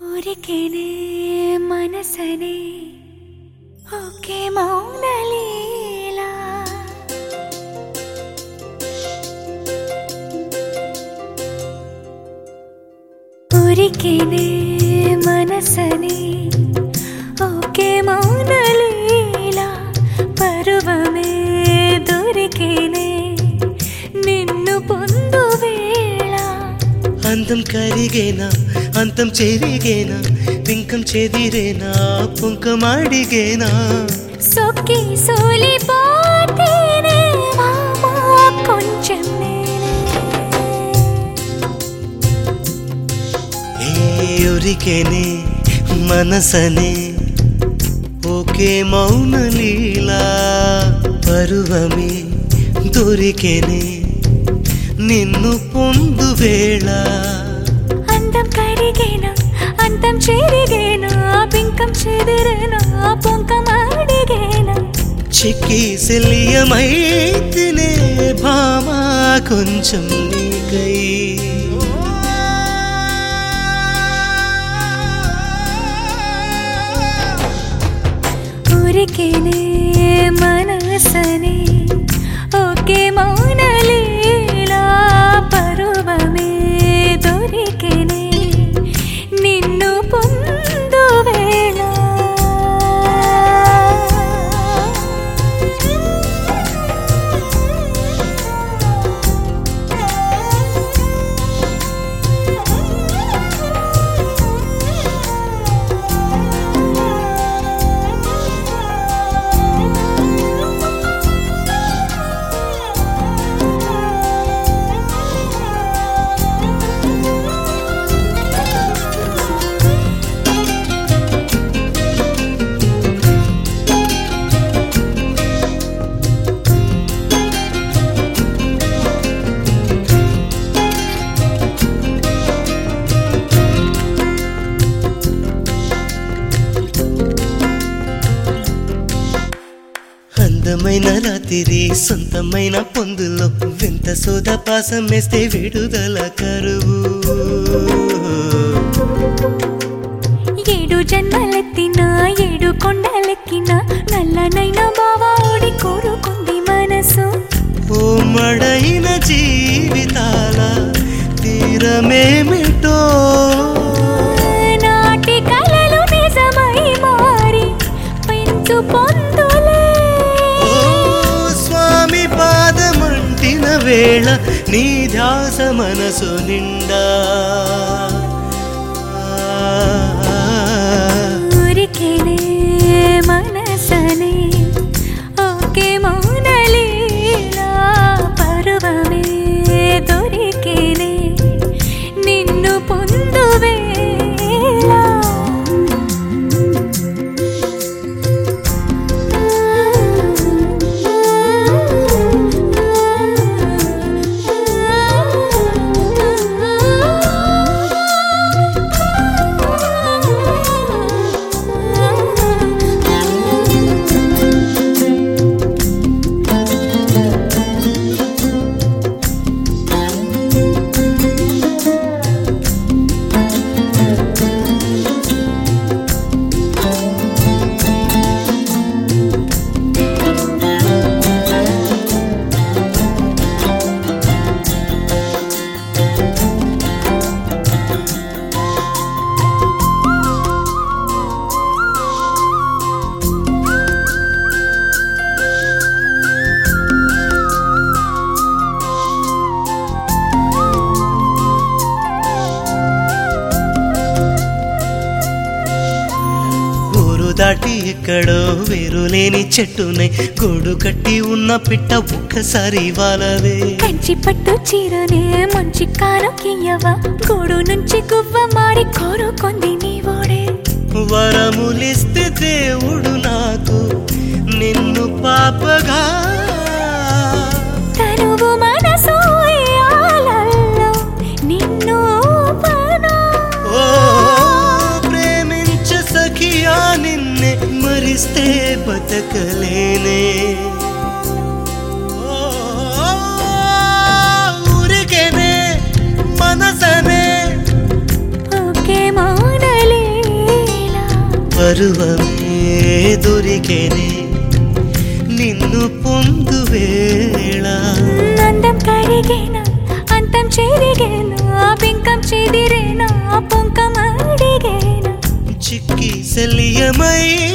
ఊరికేనే మనసనే ఒకే మౌనలీలా ఊరికేనే మనసనే ఒకే మౌనలీలా పరువమే దొరికేనే నిన్ను పొందు వేళ అందం కరిగేనా అంతం చెరిగేనా పింకం చెదిరేనా పుంకమాడిగేనా సొక్కి సోలిపోతేనే మామా కొంచెం నేనే ఏ ఉరికేనే మనసనే ఓకే మౌన లీలా పరువమే దొరికేనే నిన్ను పొందు వేళ అందం కరిగేనా అంతం చెరిగేనా పింకం చెదిరేనా పొంకం అడిగేనా చిక్కి శల్యమైతినే భామా కొంచెం నీకై ఊరికేనే మనసనే ఒకే మౌనలీలా పరువమే దొరికేనే నిన్ను పొందు వేళ అందమైన రాత్రి సొంతమైన పొందులో వింత సోద పాసం వేస్తే విడుదల కరువు ఏడు జన్మలెత్తినా ఏడు కొండలెక్కిన నల్లనైన బావాడి కోరుకుంది మనసు ఓ మడైన జీవితాల తీరమేమిటో నాటి కలలు నిజమై మారి పెంచు పొందులే ఓ స్వామి పాదమంటిన వేళ నీ ధ్యాస మనసు నిండా ఊరికేనే మనసనే ఒకే మౌనలీలా పరువమే దొరికేనే నిన్ను పొందు వేళ ఊరు దాటి ఎక్కడో వేరులేని చెట్టునే గూడు కట్టి ఉన్న పిట్ట ఒక్కసారి వాలవే కంచి పట్టు చీరనే మంచి కానుకియ్యవా గూడు నుంచి గువ్వ మారి కోరుకుంది నీ ఓడే వరములిస్తే దేవుడు నాకు నిన్ను పాపగా తనువు మనసు ఇయాలల్లో నిన్ను ఊపనా. ఓ ప్రేమించ సఖియా నిన్నే మరిస్తే బతకలేనే ఓ, ఊరికేనే మనసనే ఒకే మౌనలే పరువమే దొరికేనే నిన్ను పొందు వేళ అందం కరిగేనా అంతం చెరిగేనా బింకం చెదిరేనా పొంకం అడిగేనా చిక్కి శల్యమై